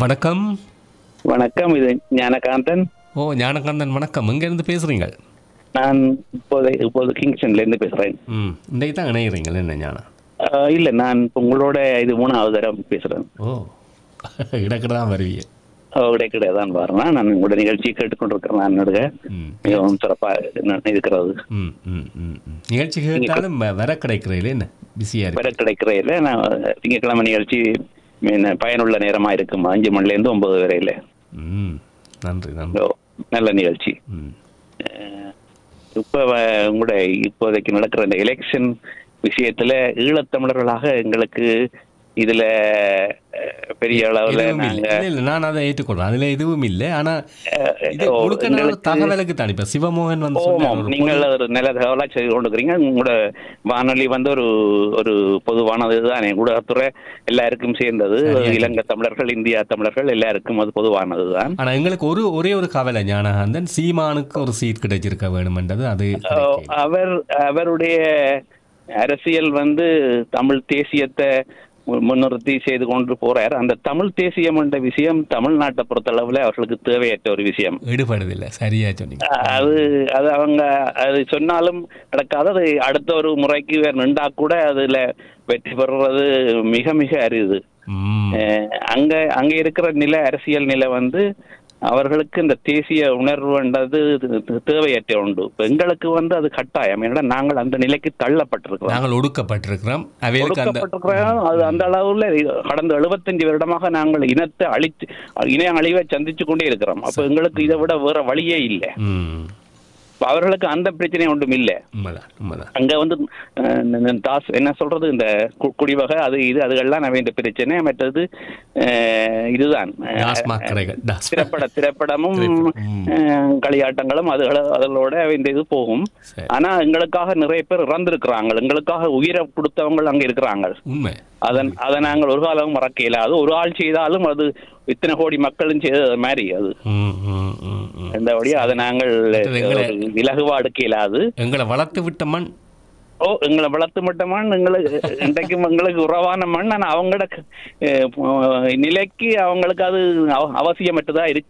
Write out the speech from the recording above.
வணக்கம் வணக்கம் இது ஞானகாந்தன் ஓ ஞானகாந்தன் வணக்கம் எங்கேருந்து பேசுகிறீங்க நான் இப்போது இப்போது கிங்ஸ்டன்ல இருந்து பேசுறேன் ம் இன்றைக்கு தான் இணைகிறீங்கள் என்ன ஞானம் ஆஹ் இல்ல நான் இப்ப உங்களோட இது மூணாவது தரம் பேசுறேன் ஓ இடக்கிட தான் வருவீங்க கிடைக்கிட தான் வரேன் நான் உங்களோட நிகழ்ச்சி கேட்டுக்கொண்டிருக்கிறேன் நான் நடுக ம் மிகவும் சிறப்பாக ந- இருக்கிறது ம் ம் ம் ம். நிகழ்ச்சி கேட்டாலும் வ- வர கிடைக்கிறீங்களே என்ன பிஸியாக இருக்கு வர கிடைக்கிறதில்ல நான் திங்கட்கிழமை நிகழ்ச்சி மீன் பயனுள்ள நேரமா இருக்கும் அஞ்சு மணில இருந்து ஒன்பது வரையில ம் நன்றி நன்றி ஓ, நல்ல நிகழ்ச்சி ம் அஹ் இப்ப வ- உங்களுடைய இப்போதைக்கு நடக்கிற இந்த எலெக்ஷன் விஷயத்துல ஈழத்தமிழர்களாக எங்களுக்கு இதுல அஹ், பெரிய அளவுல எதுவும் இல்லை நாங்க இல்லை இல்லை நான் அதை ஏற்றுக்கொள்றேன் அதில் எதுவும் இல்லை ஆனால் இது ஓ, முழுக்க நான் ஒரு எங்களுக்கு- தகவலுக்கு தான் இப்போ சிவமோகன் வந்து சொன்னார் ஓமாம் ஒரு நீங்கள் ஒரு நல்ல தகவலா செய்து கொண்டிருக்கிறீங்க உங்களோட வானொலி வந்து ஒரு ஒரு பொதுவானது தான் ஊடகத்துறை எல்லாருக்கும் சேர்ந்தது சரியா இலங்கை தமிழர்கள் இந்தியா தமிழர்கள் எல்லாருக்கும் அது பொதுவானது தான் ஆனா எங்களுக்கு ஒரு ஒரே ஒரு கவலை ஞானகாந்தன் சீமானுக்கு ஒரு சீட் கிடைச்சிருக்க வேணுமென்றது அது கிடைக்கல. அவர் அவருடைய அரசியல் வந்து தமிழ் தேசியத்தை மு- முன்னிறுத்தி செய்து கொண்டு போறார் அந்த தமிழ் தேசியம் என்ற விஷயம் தமிழ்நாட்டை பொறுத்தளவுல அவர்களுக்கு தேவையற்ற ஒரு விஷயம் ஈடுபடுதில்லை சரியா சொன்னீங்க அது அது அவங்க அது சொன்னாலும் நடக்காது அது அடுத்த ஒரு முறைக்கு வேற நின்றா கூட அதுல வெற்றி பெறுறது மிக மிக அரிது ம் அஹ் அங்க அங்க இருக்கிற நிலை அரசியல் நிலை வந்து அவர்களுக்கு இந்த தேசிய உணர்வுன்றது தே- தேவையற்ற உண்டு இப்ப எங்களுக்கு வந்து அது கட்டாயம் ஏன்னா நாங்கள் அந்த நிலைக்கு தள்ளப்பட்டிருக்கிறோம் நாங்கள் ஒடுக்கப்பட்டிருக்கிறோம் அவைகளுக்கு அந்த ஒடுக்கப்பட்டிருக்கிறோம் அது அந்த அளவுல கடந்த 75 வருடமாக நாங்கள் இனத்தை அழித்து இன அழிவை சந்திச்சு கொண்டே இருக்கிறோம் அப்ப எங்களுக்கு இதை விட வேற வழியே இல்லை ம் இப்ப அவர்களுக்கு அந்த பிரச்சனை ஒன்றும் இல்லை உண்மைதான் உண்மைதான் அங்க வந்து அஹ், இந்த தாஸ் என்ன சொல்றது இந்த கு- குடிவகை அது இது அதுகள்லாம் வேண்டிய பிரச்சனை மற்றது அஹ், இதுதான் அஹ், டாஸ்மாக் கடைகள் டாஸ்மாக் திரைப்பட திரைப்படமும் திரைப்படம். ம். அஹ், களியாட்டங்களும் அதுகள அதோட இந்த இது போகும் சரி. ஆனா எங்களுக்காக நிறைய பேர் இறந்திருக்கிறாங்க எங்களுக்காக உயிரை கொடுத்தவங்க அங்க இருக்கிறாங்க உண்மை அதன் அதை நாங்கள் ஒரு காலம் மறக்க இயலாது ஒரு ஆள் செய்தாலும் அது இத்தனை கோடி மக்களும் செய்தது மாதிரி அது ம் ம் ம் ம் இந்த வழியா அதை நாங்கள் எங்களை- ஒரு இலகுவா எடுக்க இயலாது எங்களை வளர்த்து விட்ட மண் ஓ எங்களை வளர்த்து மட்டுமான் எங்களுக்கு இன்றைக்கும் எங்களுக்கு உறவான மண் ஆனா அவங்களோட அஹ், நிலைக்கு அவங்களுக்கு அது அவ- அவசியமற்றதா இருக்கு